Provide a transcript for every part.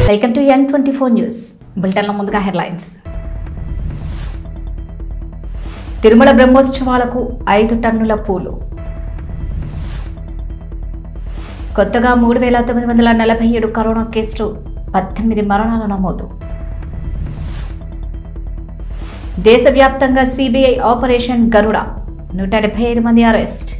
Welcome to N twenty four news బులెటిన్లో ముందుగా headlines Tirumala బ్రహ్మోత్సవాలకు ఐదు టన్నుల పూలు కొత్తగా మూడు వేల తొమ్మిది వందల నలభై ఏడు కరోనా కేసులు పద్దెనిమిది మరణాల నమోదు దేశవ్యాప్తంగా సిబిఐ ఆపరేషన్ గరుడ నూట డెబ్బై ఐదు మంది అరెస్ట్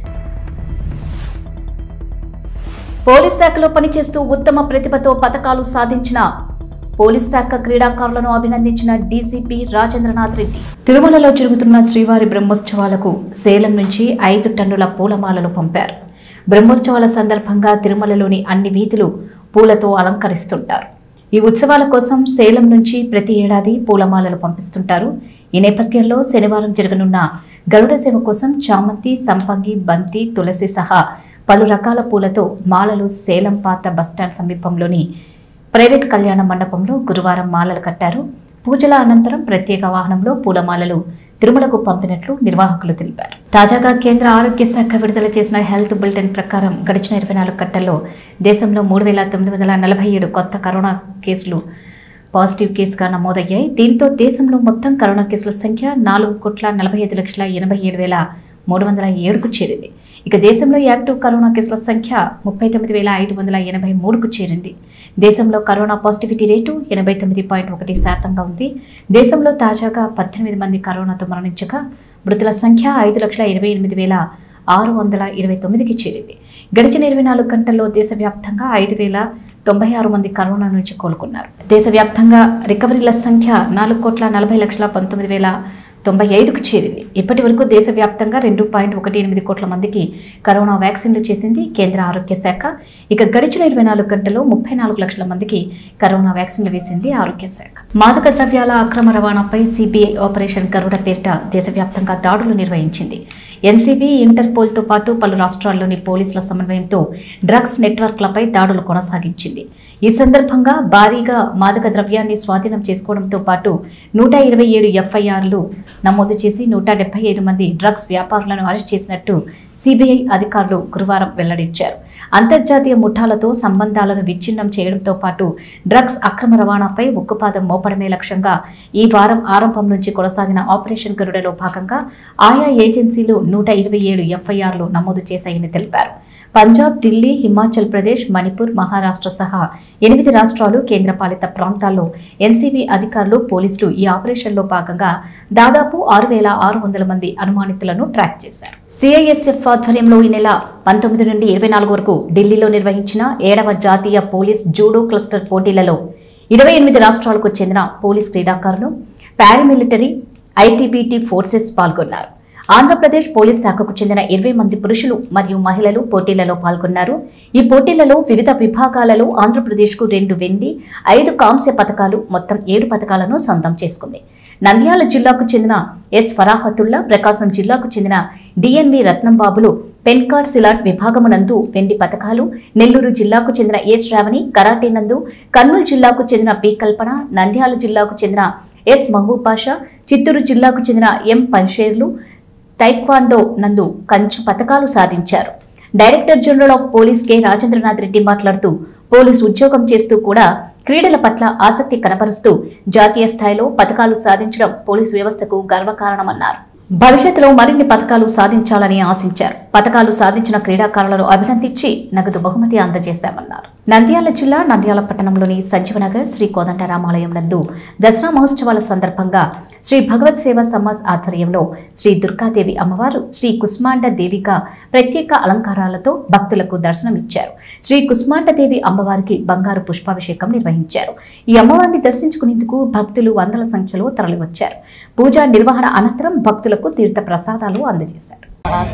పోలీస్ శాఖలో పనిచేస్తూ ఉత్తమ ప్రతిభతో పథకాలు సాధించిన పోలీస్ శాఖ క్రీడాకారులను అభినందించిన డీజీపీ రాజేంద్రనాథ్ రెడ్డి తిరుమలలో జరుగుతున్న శ్రీవారి బ్రహ్మోత్సవాలకు సేలం నుంచి ఐదు టన్నుల పూలమాలలు పంపారు బ్రహ్మోత్సవాల సందర్భంగా తిరుమలలోని అన్ని వీధులు పూలతో అలంకరిస్తుంటారు ఈ ఉత్సవాల కోసం సేలం నుంచి ప్రతి ఏడాది పూలమాలలు పంపిస్తుంటారు ఈ నేపథ్యంలో శనివారం జరగనున్న గరుడ సేవ కోసం చామంతి సంపంగి బంతి తులసి సహా పలు రకాల పూలతో మాలలు సేలం పాత బస్టాండ్ సమీపంలోని ప్రైవేట్ కళ్యాణ మండపంలో గురువారం మాలలు కట్టారు పూజల అనంతరం ప్రత్యేక వాహనంలో పూలమాలలు తిరుమలకు పంపినట్లు నిర్వాహకులు తెలిపారు తాజాగా కేంద్ర ఆరోగ్య శాఖ విడుదల చేసిన హెల్త్ బులెటిన్ ప్రకారం గడిచిన ఇరవై నాలుగు గంటల్లో దేశంలో మూడు వేల తొమ్మిది వందల నలభై ఏడు కొత్త కరోనా కేసులు పాజిటివ్ కేసుగా నమోదయ్యాయి దీంతో దేశంలో మొత్తం కరోనా కేసుల సంఖ్య నాలుగు కోట్ల నలభై ఐదు లక్షల ఎనభై ఏడు వేల మూడు వందల ఏడుకు చేరింది ఇక దేశంలో యాక్టివ్ కరోనా కేసుల సంఖ్య ముప్పై తొమ్మిది వేల ఐదు వందల ఎనభై మూడుకు చేరింది దేశంలో కరోనా పాజిటివిటీ రేటు ఎనభై తొమ్మిది పాయింట్ ఒకటి శాతంగా ఉంది దేశంలో తాజాగా పద్దెనిమిది మంది కరోనాతో మరణించగా మృతుల సంఖ్య ఐదు లక్షల ఇరవై ఎనిమిది వేల ఆరు వందల ఇరవై తొమ్మిదికి చేరింది గడిచిన ఇరవై నాలుగు గంటల్లో దేశవ్యాప్తంగా ఐదు వేల తొంభై ఆరు మంది కరోనా నుంచి కోలుకున్నారు దేశవ్యాప్తంగా రికవరీల సంఖ్య నాలుగు కోట్ల నలభై లక్షల పంతొమ్మిది వేల తొంభై ఐదుకు చేరింది ఇప్పటి వరకు దేశవ్యాప్తంగా రెండు పాయింట్ ఒకటి ఎనిమిది కోట్ల మందికి కరోనా వ్యాక్సిన్లు చేసింది కేంద్ర ఆరోగ్య శాఖ ఇక గడిచిన ఇరవై నాలుగు గంటల్లో ముప్పై నాలుగు లక్షల మందికి కరోనా వ్యాక్సిన్లు వేసింది ఆరోగ్య శాఖ మాదక ద్రవ్యాల అక్రమ రవాణాపై సిబిఐ ఆపరేషన్ గరుడ పేరిట దేశవ్యాప్తంగా దాడులు నిర్వహించింది ఎన్సీబీ ఇంటర్పోల్తో పాటు పలు రాష్ట్రాల్లోని పోలీసుల సమన్వయంతో డ్రగ్స్ నెట్వర్క్లపై దాడులు కొనసాగించింది ఈ సందర్భంగా భారీగా మాదక ద్రవ్యాన్ని స్వాధీనం చేసుకోవడంతో పాటు నూట ఇరవై ఏడు ఎఫ్ఐఆర్లు నమోదు చేసి నూట డెబ్బై ఐదు మంది డ్రగ్స్ వ్యాపారులను అరెస్ట్ చేసినట్టు సిబిఐ అధికారులు గురువారం వెల్లడించారు అంతర్జాతీయ ముఠాలతో సంబంధాలను విచ్ఛిన్నం చేయడంతో పాటు డ్రగ్స్ అక్రమ రవాణాపై ఉక్కుపాదం మోపడమే లక్ష్యంగా ఈ వారం ఆరంభం నుంచి కొనసాగిన ఆపరేషన్ గరుడలో భాగంగా ఆయా ఏజెన్సీలు నూట ఇరవై ఏడు ఎఫ్ఐఆర్లు నమోదు చేశాయని తెలిపారు పంజాబ్ ఢిల్లీ హిమాచల్ ప్రదేశ్ మణిపూర్ మహారాష్ట్ర సహా ఎనిమిది రాష్ట్రాలు కేంద్రపాలిత ప్రాంతాల్లో ఎన్సీబీ అధికారులు పోలీసులు ఈ ఆపరేషన్లో భాగంగా దాదాపు ఆరు వేల ఆరు వందల మంది అనుమానితులను ట్రాక్ చేశారు సిఐఎస్ఎఫ్ ఆధ్వర్యంలో ఈ నెల పంతొమ్మిది నుండి ఇరవై నాలుగు వరకు ఢిల్లీలో నిర్వహించిన ఏడవ జాతీయ పోలీస్ జూడో క్లస్టర్ పోటీలలో ఇరవై ఎనిమిది రాష్ట్రాలకు చెందిన పోలీస్ క్రీడాకారులు పారామిలిటరీ ఐటీబీటీ ఫోర్సెస్ పాల్గొన్నారు ఆంధ్రప్రదేశ్ పోలీస్ శాఖకు చెందిన ఇరవై మంది పురుషులు మరియు మహిళలు పోటీలలో పాల్గొన్నారు ఈ పోటీలలో వివిధ విభాగాలలో ఆంధ్రప్రదేశ్కు రెండు వెండి ఐదు కాంస్య పథకాలు మొత్తం ఏడు పథకాలను సొంతం చేసుకుంది నంద్యాల జిల్లాకు చెందిన ఎస్ ఫరాహతుల్లా ప్రకాశం జిల్లాకు చెందిన డిఎన్వి రత్నంబాబులు పెన్కార్డ్ సిలాట్ విభాగమునందు వెండి పథకాలు నెల్లూరు జిల్లాకు చెందిన ఏ శ్రావణి కరాటే నందు కర్నూలు జిల్లాకు చెందిన పి కల్పన నంద్యాల జిల్లాకు చెందిన ఎస్ మహబూబ్ పాషా చిత్తూరు జిల్లాకు చెందిన ఎం పంషేర్లు తైక్వాండో నందు కంచు పథకాలు సాధించారు director general of police K Rajendranath Reddy మాట్లాడుతూ పోలీస్ ఉద్యోగం చేస్తూ కూడా క్రీడల పట్ల ఆసక్తి కనపరుస్తూ జాతీయ స్థాయిలో పథకాలు సాధించడం పోలీసు వ్యవస్థకు గర్వకారణమన్నారు భవిష్యత్తులో మరిన్ని పథకాలు సాధించాలని ఆశించారు పథకాలు సాధించిన క్రీడాకారులను అభినందించి నగదు బహుమతి అందజేశామన్నారు నంద్యాల జిల్లా నంద్యాల పట్టణంలోని సంజీవనగర్ శ్రీ కోదండరామాలయం నందు దసరా మహోత్సవాల సందర్భంగా శ్రీ భగవత్ సేవా సమాజ్ ఆధ్వర్యంలో శ్రీ దుర్గాదేవి అమ్మవారు శ్రీ కుస్మాండ దేవిగా ప్రత్యేక అలంకారాలతో భక్తులకు దర్శనమిచ్చారు శ్రీ కుస్మాండ దేవి అమ్మవారికి బంగారు పుష్పాభిషేకం నిర్వహించారు ఈ అమ్మవారిని దర్శించుకునేందుకు భక్తులు వందల సంఖ్యలో తరలివచ్చారు పూజా నిర్వహణ అనంతరం భక్తులకు తీర్థ ప్రసాదాలు అందజేశారు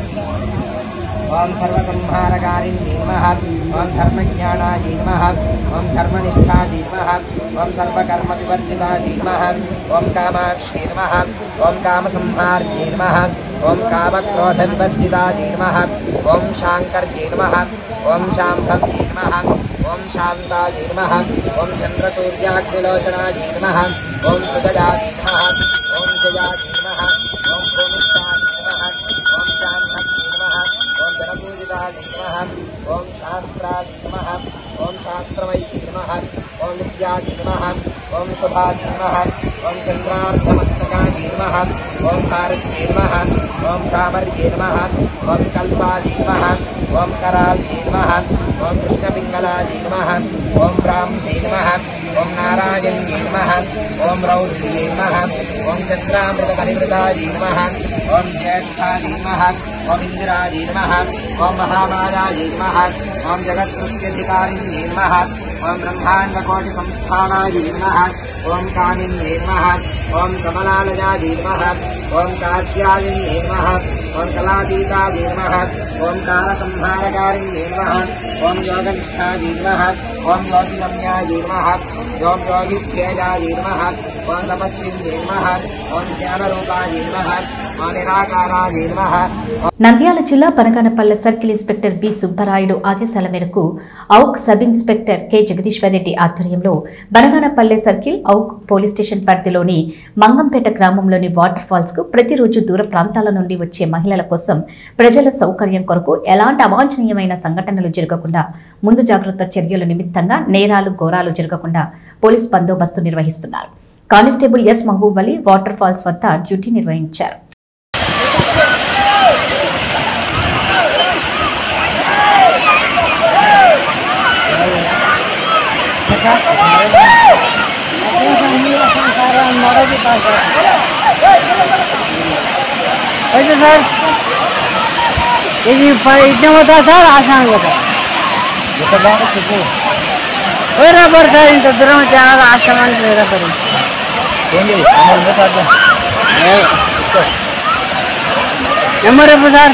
ఓం సర్వసంహారకారిణ్యై నమః ఓం ధర్మజ్ఞానాయై నమః ఓం ధర్మనిష్టాయై నమః ఓం సర్వకర్మ వివర్జితాయై నమః ఓం కామాక్షై నమః ఓం కామసంహార్యై నమః ఓం కామక్రోధవివర్జితాయై నమః ఓం శాంకర్యై నమః ఓం శాంభవ్యై నమః ఓం శాంతాయై నమః ఓం చంద్రసూర్యాగ్నిలోచనాయై నమః ఓం సుజయాయై నమః ఓం జయాయై నమః ఓం భూమిష్టాయై నమః ఓం శాంతయై నమః ఓం జనపూజితాయై शास्त्राय नमः ॐ शास्त्राय नमः ॐ शास्त्रमयी नमः ॐ विद्याय नमः ॐ शुभाय नमः ॐ चन्द्रार्धमस्तकाय नमः ॐ भारत्ये नमः ॐ भ्रामर्ये नमः ॐ कल्पाय नमः ॐ कराल्ये नमः ॐ कृष्णपिङ्गलाय नमः ॐ ब्राह्मणे नमः ॐ नारायण्ये नमः ॐ रौद्र्ये नमः ॐ चन्द्रामृतपरिवृताय नमः ॐ ज्येष्ठाय नमः ॐ इन्द्राय नमः ॐ महामायाय नमः ॐ जगत्सृष्ट्यधिकारिण्ये नमः ॐ ब्रह्माण्डकोटिसंस्थानाय नमः ॐ कामिन्ये नमः ॐ कमलालयाय नमः ॐ कात्यायन्ये नमः ॐ कलातीताय नमः ॐ कालसंहारकारिण्ये नमः ॐ योगनिष्ठाय नमः ॐ योगिगम्याय नमः ॐ योगिभ्येजाय नमः ॐ तपस्विन्ये नमः ॐ ज्ञानरूपाय नमः ॐ निराकाराय नमः నంద్యాల జిల్లా Panaganapalle circle inspector B Subbarayudu ఆదేశాల మేరకు Owk sub inspector K Jagadeeswar Reddy ఆధ్వర్యంలో Banaganapalle circle Owk police station పరిధిలోని మంగంపేట గ్రామంలోని వాటర్ ఫాల్స్ కు ప్రతిరోజు దూర ప్రాంతాల నుండి వచ్చే మహిళల కోసం ప్రజల సౌకర్యం కొరకు ఎలాంటి అవాంఛనీయమైన సంఘటనలు జరగకుండా ముందు జాగ్రత్త చర్యల నిమిత్తంగా నేరాలు ఘోరాలు జరగకుండా పోలీస్ బందోబస్తు నిర్వహిస్తున్నారు constable S Mahaboob Ali water falls వద్ద డ్యూటీ నిర్వహించారు वैसे सर यदि इतना होता सर आसान होता వేరే పడు సార్ ఇంత దూరం చాలా ఆశ్రమానికి వేరే పడి నెంబర్ ఎప్పుడు సార్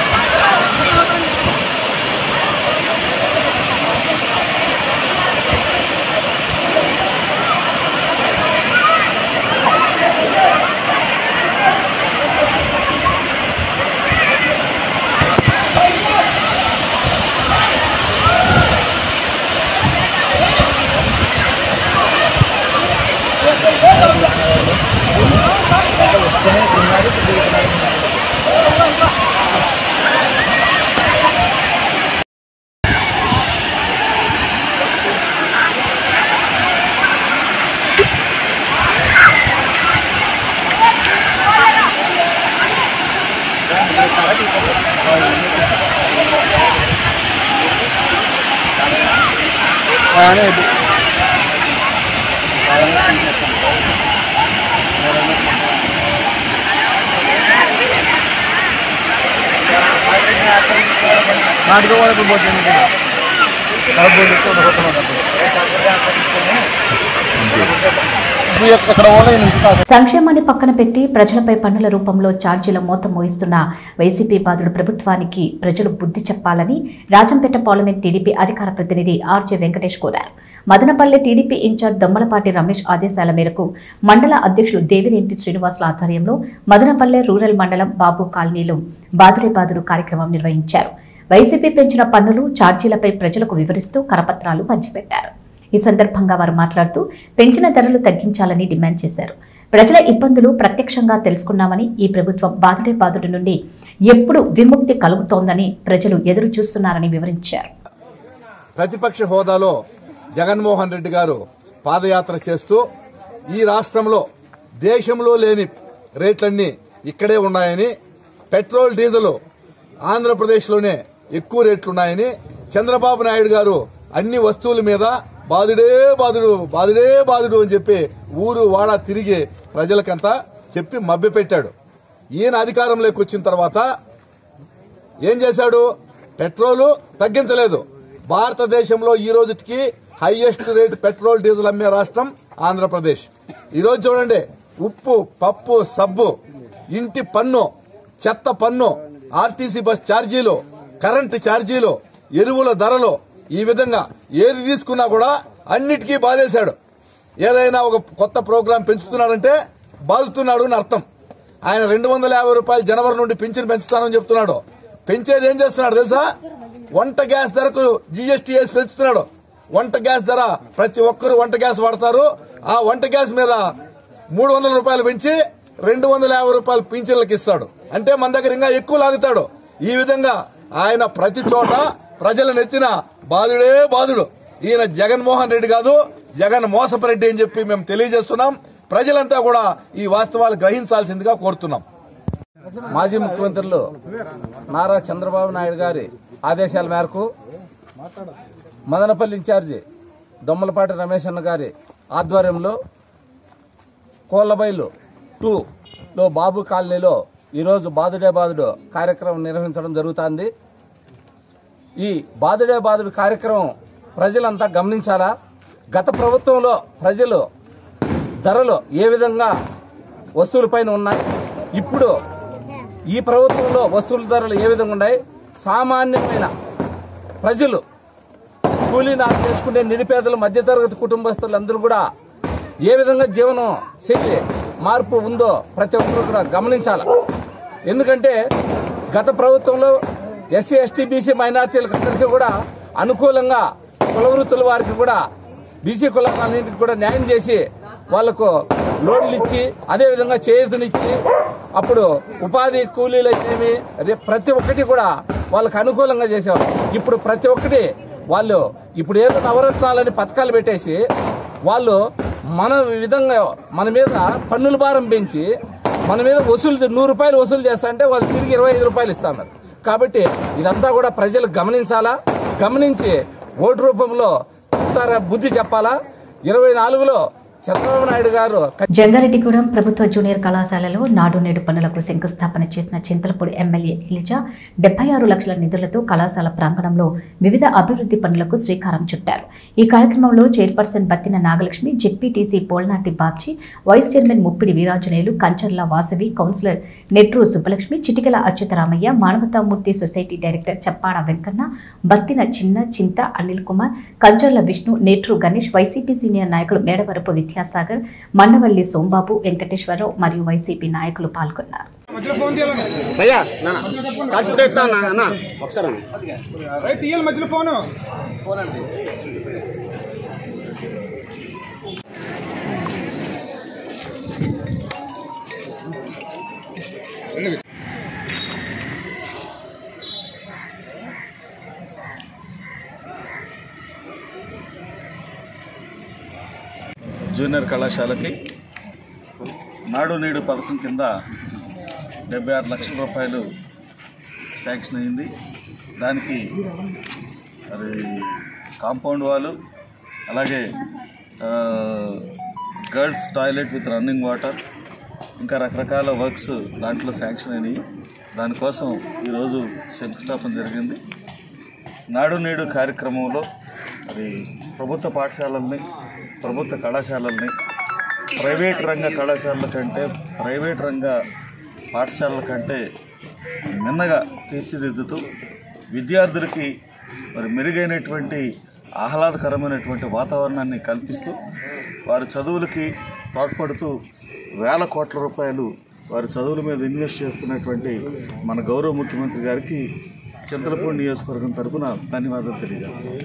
సంక్షేమాన్ని పక్కన పెట్టి ప్రజలపై పన్నుల రూపంలో ఛార్జీల మోత మోయిస్తున్న వైసీపీ బాధుడు ప్రభుత్వానికి ప్రజలు బుద్ధి చెప్పాలని రాజంపేట పార్లమెంట్ టీడీపీ అధికార ప్రతినిధి ఆర్జే వెంకటేష్ కోరారు మదనపల్లె టీడీపీ ఇన్ఛార్జ్ దొమ్మలపాటి రమేష్ ఆదేశాల మేరకు మండల అధ్యక్షులు దేవిరెడ్డి శ్రీనివాసుల ఆధ్వర్యంలో మదనపల్లె రూరల్ మండలం బాబు కాలనీలో బాదులే బాదులు కార్యక్రమం నిర్వహించారు వైసీపీ పెంచిన పన్నులు ఛార్జీలపై ప్రజలకు వివరిస్తూ కరపత్రాలు పంచిపెట్టారు ఈ సందర్భంగా వారు మాట్లాడుతూ పెంచిన ధరలు తగ్గించాలని డిమాండ్ చేశారు ప్రజల ఇబ్బందులు ప్రత్యక్షంగా తెలుసుకున్నామని ఈ ప్రభుత్వం బాధుడే బాధుడి నుండి ఎప్పుడు విముక్తి కలుగుతోందని ప్రజలు ఎదురు చూస్తున్నారని వివరించారు ప్రతిపక్ష హోదాలో జగన్మోహన్ రెడ్డి గారు పాదయాత్ర చేస్తూ ఈ రాష్ట్రంలో దేశంలో లేని రేట్లన్నీ ఇక్కడే ఉన్నాయని పెట్రోల్ డీజిల్ ఆంధ్రప్రదేశ్లోనే ఎక్కువ రేట్లున్నాయని చంద్రబాబు నాయుడు గారు అన్ని వస్తువుల మీద బాధుడే బాధుడు బాధుడే బాధుడు అని చెప్పి ఊరు వాడ తిరిగి ప్రజలకంతా చెప్పి మభ్యపెట్టాడు ఈయన అధికారంలోకి వచ్చిన తర్వాత ఏం చేశాడు పెట్రోలు తగ్గించలేదు భారతదేశంలో ఈ రోజుకి హైయెస్ట్ రేట్ పెట్రోల్ డీజిల్ అమ్మే రాష్ట్రం ఆంధ్రప్రదేశ్ ఈ రోజు చూడండి ఉప్పు పప్పు సబ్బు ఇంటి పన్ను చెత్త పన్ను ఆర్టీసీ బస్ ఛార్జీలు కరెంటు ఛార్జీలు ఎరువుల ధరలు ఈ విధంగా ఏది తీసుకున్నా కూడా అన్నిటికీ బాధేశాడు ఏదైనా ఒక కొత్త ప్రోగ్రాం పెంచుతున్నాడంటే బాదుతున్నాడు అని అర్థం ఆయన రెండు వందల యాభై రూపాయలు జనవరి నుండి పింఛన్ పెంచుతానని చెప్తున్నాడు పెంచేది ఏం చేస్తున్నాడు తెలుసా వంట గ్యాస్ ధరకు జీఎస్టీ వేసి పెంచుతున్నాడు వంట గ్యాస్ ధర ప్రతి ఒక్కరు వంట గ్యాస్ వాడతారు ఆ వంట గ్యాస్ మీద మూడు వందల రూపాయలు పెంచి రెండు వందల యాభై రూపాయలు పింఛన్లకు ఇస్తాడు అంటే మన దగ్గర ఇంకా ఎక్కువ లాగుతాడు ఈ విధంగా ఆయన ప్రతి చోట ప్రజల నెత్తిన బాధుడే బాధుడు ఈయన జగన్మోహన్ రెడ్డి కాదు జగన్ మోసపరెడ్డి అని చెప్పి మేము తెలియజేస్తున్నాం ప్రజలంతా కూడా ఈ వాస్తవాలు గ్రహించాల్సిందిగా కోరుతున్నాం మాజీ ముఖ్యమంత్రులు నారా చంద్రబాబు నాయుడు గారి ఆదేశాల మేరకు మదనపల్లి ఇన్ఛార్జి దొమ్మలపాటి రమేష్ అన్న గారి ఆధ్వర్యంలో కోళ్లబైలు టూ లో బాబు కాలనీలో ఈరోజు బాదుడే బాదుడు కార్యక్రమం నిర్వహించడం జరుగుతోంది ఈ బాదుడే బాదుడు కార్యక్రమం ప్రజలంతా గమనించాలా గత ప్రభుత్వంలో ప్రజలు ధరలు ఏ విధంగా వస్తువులపైన ఉన్నాయి ఇప్పుడు ఈ ప్రభుత్వంలో వస్తువుల ధరలు ఏ విధంగా ఉన్నాయి సామాన్యమైన ప్రజలు కూలీ నాలు చేసుకునే నిరుపేదలు మధ్యతరగతి కుటుంబస్తులందరూ కూడా ఏ విధంగా జీవనం శైలి మార్పు ఉందో ప్రతి ఒక్కరు కూడా గమనించాల ఎందుకంటే గత ప్రభుత్వంలో ఎస్సీ ఎస్టీ బీసీ మైనార్టీలకు అందరికీ కూడా అనుకూలంగా కుల వృత్తుల వారికి కూడా బీసీ కులాలన్నింటికి కూడా న్యాయం చేసి వాళ్లకు లోన్లు ఇచ్చి అదే విధంగా చేయూతనిచ్చి అప్పుడు ఉపాధి కూలీలు అయితేమి రే- ప్రతి ఒక్కటి కూడా వాళ్ళకి అనుకూలంగా చేసేవారు ఇప్పుడు ప్రతి ఒక్కటి వాళ్ళు ఇప్పుడు ఏదో నవరత్నాలని పథకాలు పెట్టేసి వాళ్ళు మన విధంగా మన మీద పన్నుల భారం పెంచి మన మీద వసూలు నూరు రూపాయలు వసూలు చేస్తా అంటే వాళ్ళు తిరిగి ఇరవై ఐదు రూపాయలు ఇస్తున్నారు కాబట్టి ఇదంతా కూడా ప్రజలు గమనించాలా గమనించి ఓటు రూపంలో చెప్తారా బుద్ధి చెప్పాలా ఇరవై నాలుగులో చంద్రబాబు నాయుడు గారు జంగారెడ్డిగూడెం ప్రభుత్వ జూనియర్ కళాశాలలో నాడు నేడు పనులకు శంకుస్థాపన చేసిన చింతలపూడి ఎమ్మెల్యే ఎలిజా డెబ్బై ఆరు లక్షల నిధులతో కళాశాల ప్రాంగణంలో వివిధ అభివృద్ధి పనులకు శ్రీకారం చుట్టారు ఈ కార్యక్రమంలో chairperson Battina Nagalakshmi ZPTC Polnati Babji vice chairman Muppidi Veeranjaneyulu Kancharla Vasavi councillor Netru Subbalakshmi Chitikala Achyutaramaiah Manavathamurthy society director Cheppada Venkanna Battina Chinna Chinta Anil Kumar Kancharla Vishnu Netru Ganesh YCP senior నాయకులు మేడవరపు విద్యాసాగర్ మండవల్లి సోంబాబు వెంకటేశ్వరరావు మరియు వైసీపీ నాయకులు పాల్గొన్నారు భయ్యా నాన్న కాసి పెడతా అన్న ఒకసారి అన్న తీయాలి మధ్యలో ఫోను జూనియర్ కళాశాలకి నాడు నేడు పథకం కింద డెబ్బై ఆరు లక్షల రూపాయలు శాంక్షన్ అయింది దానికి మరి కాంపౌండ్ వాళ్ళు అలాగే ఆ, girls toilet with running water ఇంకా రకరకాల వర్క్స్ దాంట్లో శాంక్షన్ అయినాయి దానికోసం ఈరోజు శంకుస్థాపన జరిగింది నాడు నేడు కార్యక్రమంలో మరి ప్రభుత్వ పాఠశాలల్ని ప్రభుత్వ కళాశాలల్ని ప్రైవేట్ రంగ కళాశాలల కంటే ప్రైవేట్ రంగ పాఠశాలల కంటే మిన్నగా తీర్చిదిద్దుతూ విద్యార్థులకి మరి మెరుగైనటువంటి ఆహ్లాదకరమైనటువంటి వాతావరణాన్ని కల్పిస్తూ వారి చదువులకి తోడ్పడుతూ వేల కోట్ల రూపాయలు వారి చదువుల మీద ఇన్వెస్ట్ చేస్తున్నటువంటి మన గౌరవ ముఖ్యమంత్రి గారికి చింతలపూడి నియోజకవర్గం తరపున ధన్యవాదాలు తెలియజేస్తాను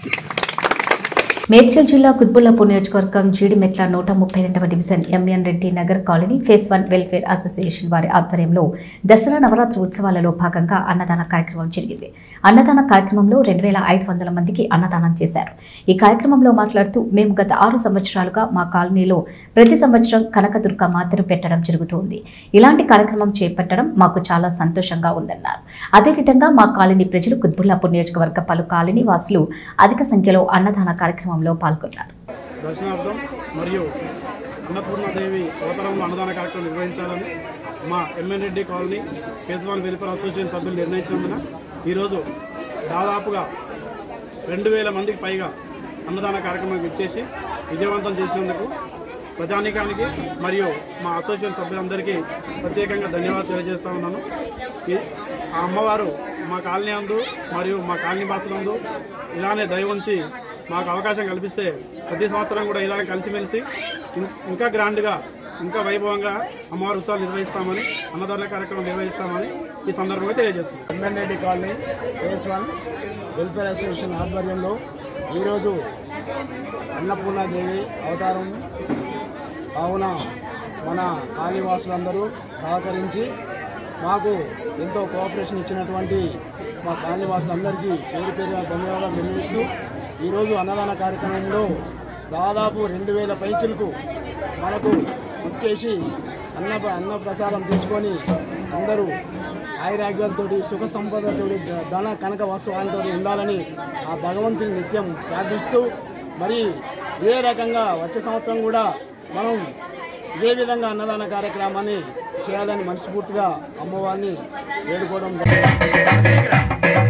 మేడ్చల్ జిల్లా కుత్బుల్లాపూర్ నియోజకవర్గం జీడిమెట్ల నూట ముప్పై రెండవ division MN Reddy Nagar colony phase one welfare association వారి ఆధ్వర్యంలో దసరా నవరాత్రి ఉత్సవాలలో భాగంగా అన్నదాన కార్యక్రమం జరిగింది అన్నదాన కార్యక్రమంలో రెండు వేల ఐదు వందల మందికి అన్నదానం చేశారు ఈ కార్యక్రమంలో మాట్లాడుతూ మేము గత ఆరు సంవత్సరాలుగా మా కాలనీలో ప్రతి సంవత్సరం కనకదుర్గ మాతను పెట్టడం జరుగుతుంది ఇలాంటి కార్యక్రమం చేపట్టడం మాకు చాలా సంతోషంగా ఉందన్నారు అదేవిధంగా మా కాలనీ ప్రజలు కుత్బుల్లాపూర్ నియోజకవర్గ పలు కాలనీ వాసులు అధిక సంఖ్యలో అన్నదాన కార్యక్రమంలో పాల్గొన్నారు దర్శనార్థం మరియు అన్నపూర్ణాదేవి అవతారంలో అన్నదాన కార్యక్రమం నిర్వహించాలని మా ఎంఎన్ రెడ్డి కాలనీ కేజ్వాల్ వెల్ఫేర్ అసోసియేషన్ సభ్యులు నిర్ణయించినందున ఈరోజు దాదాపుగా రెండు వేల మందికి పైగా అన్నదాన కార్యక్రమం ఇచ్చేసి విజయవంతం చేసినందుకు ప్రజానీకానికి మరియు మా అసోసియేషన్ సభ్యులందరికీ ప్రత్యేకంగా ధన్యవాదాలు తెలియజేస్తా ఉన్నాను ఈ- ఆ అమ్మవారు మా కాలనీ అందు మరియు మా కాలనీ వాసులందు ఇలానే దయ ఉంచి మాకు అవకాశం కల్పిస్తే ప్రతి సంవత్సరం కూడా ఇలాగే కలిసిమెలిసి ఇం- ఇంకా గ్రాండ్గా ఇంకా వైభవంగా అమ్మవారి ఉత్సవాలు నిర్వహిస్తామని అన్నదాన కార్యక్రమం నిర్వహిస్తామని ఈ సందర్భంగా తెలియజేస్తున్నాం MN Reddy colony phase one welfare association ఆధ్వర్యంలో ఈరోజు అన్నపూర్ణాదేవి అవతారం కావున మన కాళీవాసులందరూ సహకరించి మాకు ఎంతో కోఆపరేషన్ ఇచ్చినటువంటి మా కాలనీ వాసులందరికీ పేరు పేరుగా ధన్యవాదాలు తెలియజేస్తూ ఈరోజు అన్నదాన కార్యక్రమంలో దాదాపు రెండు వేల పైచులకు మనకు వచ్చేసి అన్న అన్న ప్రసాదం తీసుకొని అందరూ ఆయురాగ్యాలతోటి సుఖ సంపదతోటి ధన కనక వస్తువులతో ఉండాలని ఆ భగవంతుని నిత్యం ప్రార్థిస్తూ మరి ఇదే రకంగా వచ్చే సంవత్సరం కూడా మనం ఇదే విధంగా అన్నదాన కార్యక్రమాన్ని చేయాలని మనస్ఫూర్తిగా అమ్మవారిని వేడుకోవడం జరిగింది.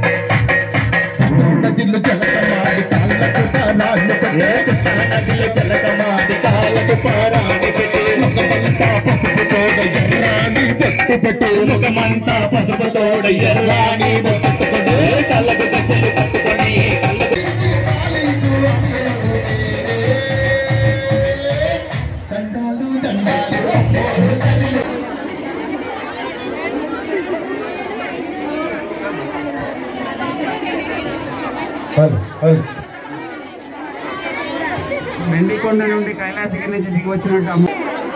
ముఖమంతా పసుపు తోడ ఎర్రాని బొట్టుకొని కళ్ళకు కట్టెలు కట్టుకొని కళ్ళకు మెండికొండ నుండి కైలాసగిరి నుంచి దిగి వచ్చినట్టు అమ్మ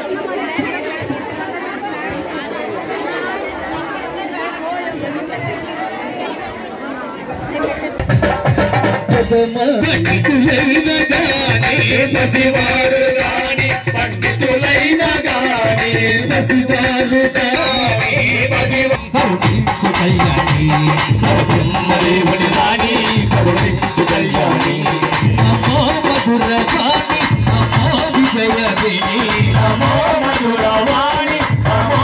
పసివారు రాని పండితులైన గాని పసివారు కాని పసివారు కళ్యాణి బ్రహ్మదేవుని రాణి కరుణించు కళ్యాణి నమో మధుర వాణి నమో విజయవేణి నమో మధుర వాణి నమో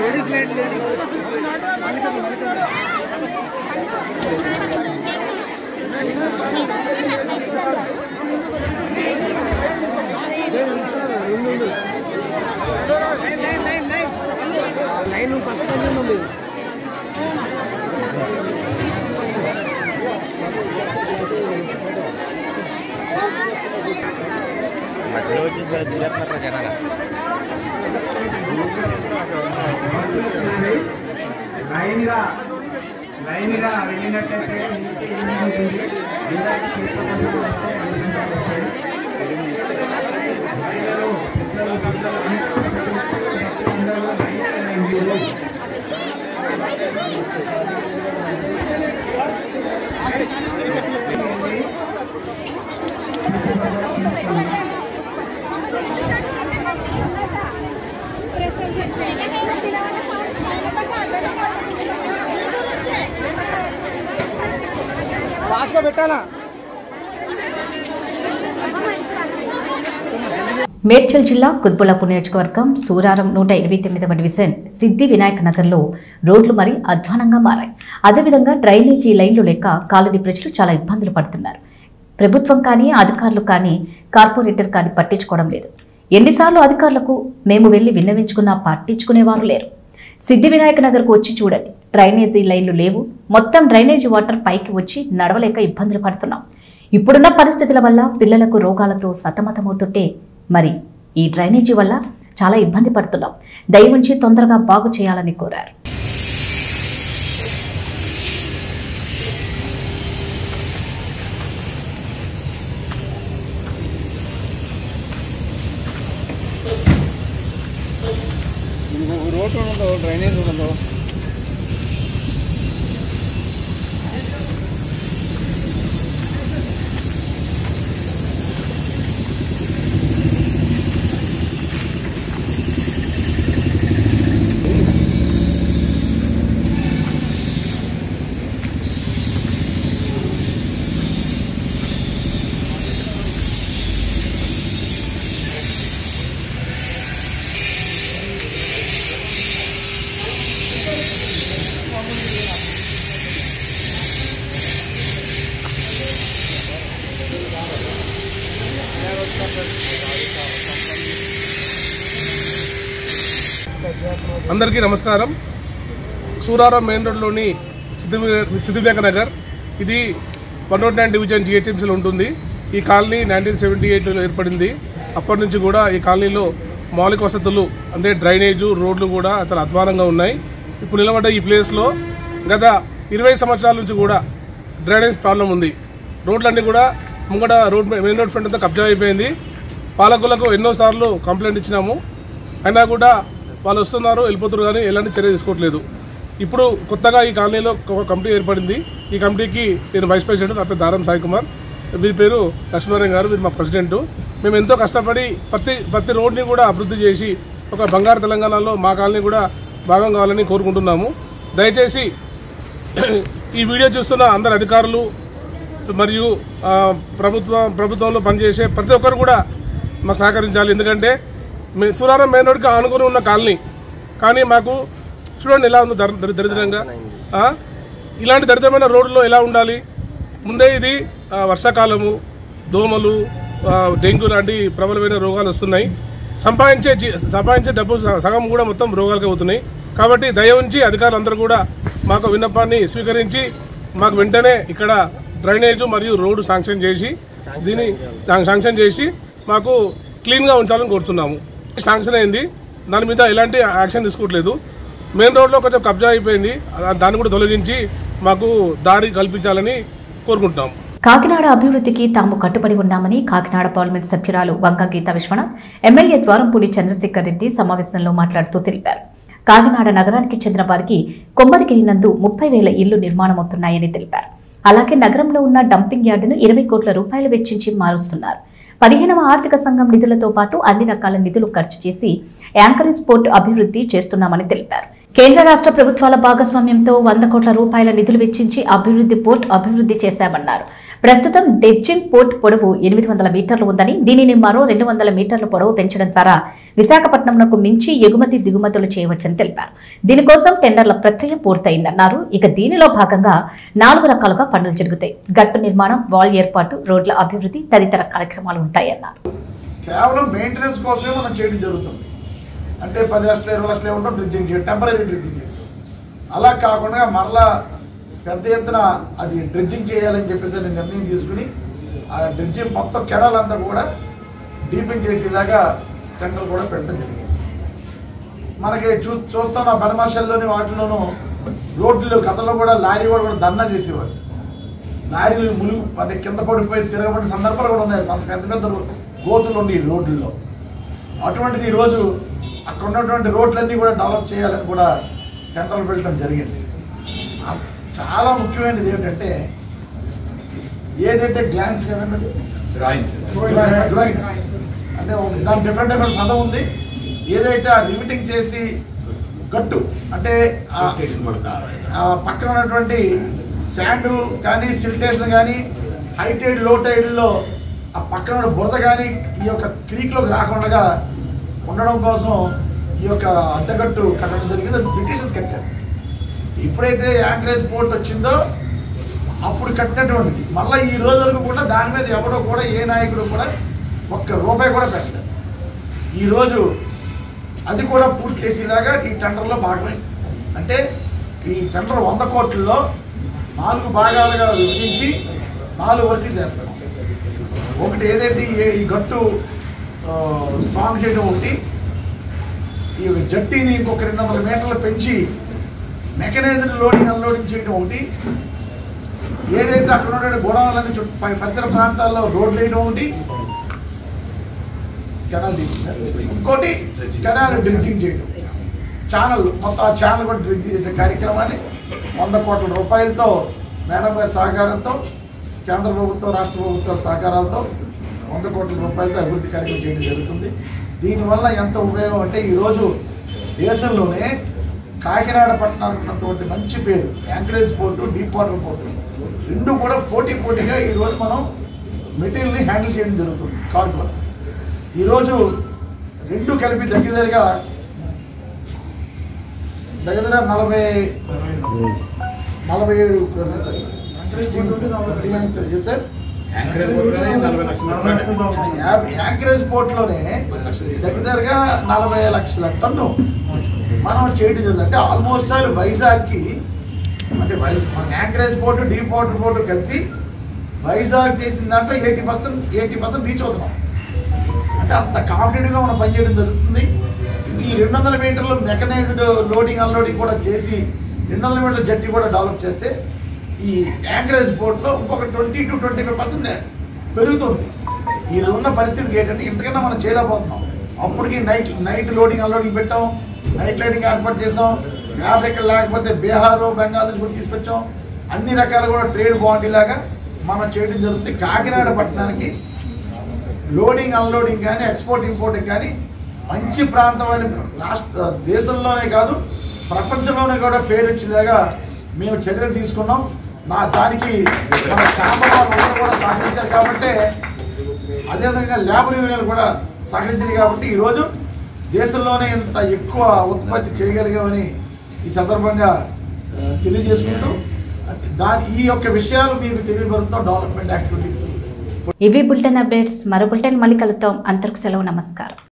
లైన్గా లైన్గా వెళ్ళినట్టయితే ఫాస్ట్గా పెట్టాలా మేడ్చల్ జిల్లా కుత్బులాపూర్ నియోజకవర్గం సూరారం నూట ఎనభై తొమ్మిదవ డివిజన్ సిద్ధి వినాయక నగర్లో రోడ్లు మరి అధ్వానంగా మారాయి అదేవిధంగా డ్రైనేజీ లైన్లు లేక కాలనీ ప్రజలు చాలా ఇబ్బందులు పడుతున్నారు ప్రభుత్వం కానీ అధికారులు కానీ కార్పొరేటర్ కానీ పట్టించుకోవడం లేదు ఎన్నిసార్లు అధికారులకు మేము వెళ్లి విన్నవించుకున్నా పట్టించుకునేవారు లేరు సిద్ధి వినాయక నగర్కు వచ్చి చూడండి డ్రైనేజీ లైన్లు లేవు మొత్తం డ్రైనేజీ వాటర్ పైకి వచ్చి నడవలేక ఇబ్బందులు పడుతున్నాం ఇప్పుడున్న పరిస్థితుల వల్ల పిల్లలకు రోగాలతో సతమతమవుతుంటే మరి ఈ డ్రైనేజీ వల్ల చాలా ఇబ్బంది పడుతున్నాం దయవుంచి తొందరగా బాగు చేయాలని కోరారు రోడ్ ఉండదు డ్రైనేజ్ ఉండదు అందరికీ నమస్కారం సూరారం మెయిన్ రోడ్లోని సిద్ధి సిద్ధివివేక నగర్ ఇది వన్ నాట్ నైన్ డివిజన్ జిహెచ్ఎంసీలో ఉంటుంది ఈ కాలనీ నైన్టీన్ సెవెంటీ ఎయిట్లో ఏర్పడింది అప్పటి నుంచి కూడా ఈ కాలనీలో మౌలిక వసతులు అంటే డ్రైనేజు రోడ్లు కూడా చాలా అధ్వానంగా ఉన్నాయి ఇప్పుడు నిలబడ్డ ఈ ప్లేస్లో గత ఇరవై సంవత్సరాల నుంచి కూడా డ్రైనేజ్ ప్రాబ్లం ఉంది రోడ్లన్నీ కూడా ముంగట రోడ్ మెయిన్ రోడ్ ఫ్రంట్ అంతా కబ్జా అయిపోయింది పాలకులకు ఎన్నోసార్లు కంప్లైంట్ ఇచ్చినాము అయినా కూడా వాళ్ళు వస్తున్నారు వెళ్ళిపోతున్నారు కానీ ఎలాంటి చర్య తీసుకోవట్లేదు ఇప్పుడు కొత్తగా ఈ కాలనీలో ఒక కమిటీ ఏర్పడింది ఈ కమిటీకి నేను వైస్ ప్రెసిడెంట్ నా పేరు దారం సాయి కుమార్ వీరి పేరు లక్ష్మీనారాయణ గారు వీరు మా ప్రెసిడెంట్ మేము ఎంతో కష్టపడి ప్రతి ప్రతి రోడ్ని కూడా అభివృద్ధి చేసి ఒక బంగారు తెలంగాణలో మా కాలనీ కూడా భాగం కావాలని కోరుకుంటున్నాము దయచేసి ఈ వీడియో చూస్తున్న అందరు అధికారులు మరియు ఆ, ప్రభుత్వ ప్రభుత్వంలో పనిచేసే ప్రతి ఒక్కరు కూడా మాకు సహకరించాలి ఎందుకంటే మే సూరారం మెయిన్ రోడ్కి ఆనుకుని ఉన్న కాలనీ కానీ మాకు చూడండి ఎలా ఉందో దరి- దరి- దరిద్రంగా ఆ? ఇలాంటి దరిద్రమైన రోడ్లో ఎలా ఉండాలి ముందే ఇది ఆ, వర్షాకాలము దోమలు ఆ, డెంగ్యూ లాంటి ప్రబలమైన రోగాలు వస్తున్నాయి సంపాదించే జీ- సంపాదించే డబ్బు స- సగం కూడా మొత్తం రోగాలకు అవుతున్నాయి కాబట్టి దయ ఉంచి అధికారులందరూ కూడా మాకు విన్నపాన్ని స్వీకరించి మాకు వెంటనే ఇక్కడ డ్రైనేజ్ మరియు రోడ్డు శాంక్షన్ చేసి దీన్ని శా- శాంక్షన్ చేసి మాకు క్లీన్గా ఉంచాలని కోరుతున్నాము శాంక్షన్ అయింది దాని మీద ఎలాంటి యాక్షన్ తీసుకోవట్లేదు మెయిన్ రోడ్లో కొంచెం కబ్జా అయిపోయింది దా- దాన్ని కూడా తొలగించి మాకు దారి కల్పించాలని కోరుకుంటున్నాము కాకినాడ అభివృద్ధికి తాము కట్టుబడి ఉన్నామని కాకినాడ పార్లమెంట్ సభ్యురాలు వంగ గీత విశ్వనాథ్ ఎమ్మెల్యే ద్వారంపూడి చంద్రశేఖర్ రెడ్డి సమావేశంలో మాట్లాడుతూ తెలిపారు కాకినాడ నగరానికి చెందిన వారికి కొమ్మరిగిరి నందు ముప్పై వేల ఇళ్లు నిర్మాణమవుతున్నాయని తెలిపారు అలాగే నగరంలో ఉన్న డంపింగ్ యార్డును ఇరవై కోట్ల రూపాయలు వెచ్చించి మారుస్తున్నారు పదిహేనవ ఆర్థిక సంఘం నిధులతో పాటు అన్ని రకాల నిధులు ఖర్చు చేసి యాంకరేజ్ పోర్ట్ అభివృద్ధి చేస్తున్నామని తెలిపారు కేంద్ర రాష్ట్ర ప్రభుత్వాల భాగస్వామ్యంతో వంద కోట్ల రూపాయల నిధులు వెచ్చించి అభివృద్ధి పోర్ట్ అభివృద్ధి చేశామన్నారు ప్రస్తుతం డెబ్జింగ్ పోర్ట్ పొడవు ఎనిమిది వందల మీటర్లు ఉందని దీనిని మరో రెండు వందల మీటర్ల పొడవు పెంచడం ద్వారా విశాఖపట్నంకు మించి ఎగుమతి దిగుమతులు చేయవచ్చని తెలిపారు దీనికోసం టెండర్ల ప్రక్రియ పూర్తయిందన్నారు ఇక దీనిలో భాగంగా నాలుగు రకాలుగా పనులు జరుగుతాయి గట్టు నిర్మాణం వాల్ ఏర్పాటు రోడ్ల అభివృద్ధి తదితర కార్యక్రమాలు ఉంటాయన్నారు కేవలం మెయింటెనెన్స్ కోసమే మనం చేయడం జరుగుతుంది అంటే పది లక్షలు ఇరవై లక్షలు ఏమంటో డ్రిడ్జింగ్ చేయడం టెంపరీ డ్రిడ్జింగ్ చేయడం అలా కాకుండా మరలా పెద్ద ఎత్తున అది డ్రిడ్జింగ్ చేయాలని చెప్పేసి నేను నిర్ణయం తీసుకుని ఆ డ్రిడ్జింగ్ మొత్తం కెనాల్ అంతా కూడా డీపింగ్ చేసేలాగా టెండర్ కూడా పెట్టడం జరిగింది మనకి చూ చూస్తున్న పరమర్శల్లోని వాటిలోనూ రోడ్లు గతంలో కూడా లారీ కూడా కూడా దందా చేసేవారు లారీలు ములుగు అంటే కింద పడిపోయి తిరగబడిన సందర్భాలు కూడా ఉన్నాయి కొంత పెద్ద పెద్ద రో- గోతులు ఉన్నాయి ఈ రోడ్లలో అటువంటిది ఈరోజు అక్కడ ఉన్నటువంటి రోడ్లన్నీ కూడా డెవలప్ చేయాలని కూడా టెండర్లు పెట్టడం జరిగింది ఆ- చాలా ముఖ్యమైనది ఏంటంటే ఏదైతే గ్లాన్స్ కదన్నది డ్రాయింగ్స్ అంటే ఒక- దాని డిఫరెంట్ డిఫరెంట్ పదం ఉంది ఏదైతే ఆ లిమిటింగ్ చేసి గట్టు అంటే ఆ- ఆ పక్కన ఉన్నటువంటి శాండ్ కానీ సిల్టేషన్ కానీ హై టైడ్ లో టైడ్లో ఆ పక్కన ఉన్న బురద కానీ ఈ యొక్క క్రీక్లోకి రాకుండా ఉండడం కోసం ఈ యొక్క అడ్డగట్టు కట్టడం జరిగింది అది బ్రిటిషర్స్ కట్టారు ఎప్పుడైతే యాంకరేజ్ పోర్ట్ వచ్చిందో అప్పుడు కట్టినటువంటిది మళ్ళీ ఈ రోజు వరకు కూడా దాని మీద ఎవడో కూడా ఏ నాయకుడు కూడా ఒక్క రూపాయి కూడా పెట్టలేదు ఈరోజు అది కూడా పూర్తి చేసేలాగా ఈ టెండర్లో భాగమే అంటే ఈ టెండర్ వంద కోట్లలో నాలుగు భాగాలుగా విభజించి నాలుగు వర్కులు చేస్తారు ఒకటి ఏదైతే ఈ- ఈ గట్టు ఆ, స్ట్రాంగ్ చేయడం ఒకటి ఈ జట్టీని ఇంకొక రెండు వందల మీటర్లు పెంచి మెకనైజ్డ్ లోడింగ్ అన్లోడింగ్ చేయడం ఒకటి ఏదైతే అక్కడ ఉండే గోడౌన్లన్నీ చుట్టూ పై- పరిసర ప్రాంతాల్లో రోడ్లు వేయడం ఒకటి కెనాల్ డ్రిడ్జింగ్ ఇంకోటి కెనాల్ డ్రిడ్జింగ్ చేయడం ఛానల్ మొత్తం ఆ ఛానల్ కూడా డ్రిడ్జ్ చేసే కార్యక్రమాన్ని వంద కోట్ల రూపాయలతో మేడం గారి సహకారంతో కేంద్ర ప్రభుత్వం రాష్ట్ర ప్రభుత్వాల సహకారాలతో వంద కోట్ల రూపాయలతో అభివృద్ధి కార్యక్రమం చేయడం జరుగుతుంది దీనివల్ల ఎంత ఉపయోగం అంటే ఈరోజు దేశంలోనే కాకినాడ పట్టణానికి ఉన్నటువంటి మంచి పేరు anchorage port deep water port రెండు కూడా పోటీ పోటీగా ఈరోజు మనం మెటీరియల్ని హ్యాండిల్ చేయడం జరుగుతుంది కార్గో ఈరోజు రెండు కలిపి దగ్గరగా దగ్గర నలభై నలభై ఏడు సార్ యాంకరేజ్ పోర్ట్ లోనే దగ్గరగా నలభై లక్షల టన్ను మనం చేయడం జరిగింది అంటే ఆల్మోస్ట్ ఆల్ వైజాగ్ కి అంటే వై- మన anchorage port deep water port కలిసి వైజాగ్ చేసిన దాంట్లో eighty percent eighty percent reach అవుతున్నాం అంటే అంత కాన్ఫిడెంట్ గా మనం పనిచేయడం జరుగుతుంది ఈ రెండు వందల మీటర్లు మెకనైజ్డ్ లోడింగ్ అన్లోడింగ్ కూడా చేసి రెండు వందల మీటర్ల జట్టి కూడా డెవలప్ చేస్తే ఈ యాంకరేజ్ పోర్ట్లో ఇంకొక twenty two twenty five percent పెరుగుతుంది ఈ ఉన్న పరిస్థితికి ఏంటంటే ఇంతకన్నా మనం చేయలేకపోతున్నాం అప్పటికి నైట్ నైట్ లోడింగ్ అన్లోడింగ్ పెట్టాం నైట్ లైటింగ్ ఏర్పాటు చేసాం ఆఫ్రికా లేకపోతే బీహారు బెంగాల్ నుంచి కూడా తీసుకొచ్చాం అన్ని రకాలు కూడా ట్రేడ్ బాండీ లాగా మనం చేయడం జరుగుతుంది కాకినాడ పట్టణానికి లోడింగ్ అన్లోడింగ్ కానీ ఎక్స్పోర్ట్ ఇంపోర్టింగ్ కానీ మంచి ప్రాంతం అని రాష్ట్ర దేశంలోనే కాదు ప్రపంచంలోనే కూడా పేరు వచ్చేలాగా మేము చర్యలు తీసుకున్నాం నా దానికి మన శాంబర్ వాళ్ళందరూ కూడా సహకరించారు కాబట్టి అదేవిధంగా లేబర్ యూనియన్లు కూడా సహకరించింది కాబట్టి ఈరోజు దేశంలోనే ఇంత ఎక్కువ ఉత్పత్తి చేయగలిగామని ఈ సందర్భంగా ఆ, తెలియజేసుకుంటూ అంటే దాని ఈ యొక్క విషయాలు మీకు తెలియబడుతాం డెవలప్మెంట్ యాక్టివిటీస్ ఇవి బులెటిన్ అప్డేట్స్ మరో బులెటిన్ మళ్ళీ కలుద్దాం అంతకు సెలవు నమస్కారం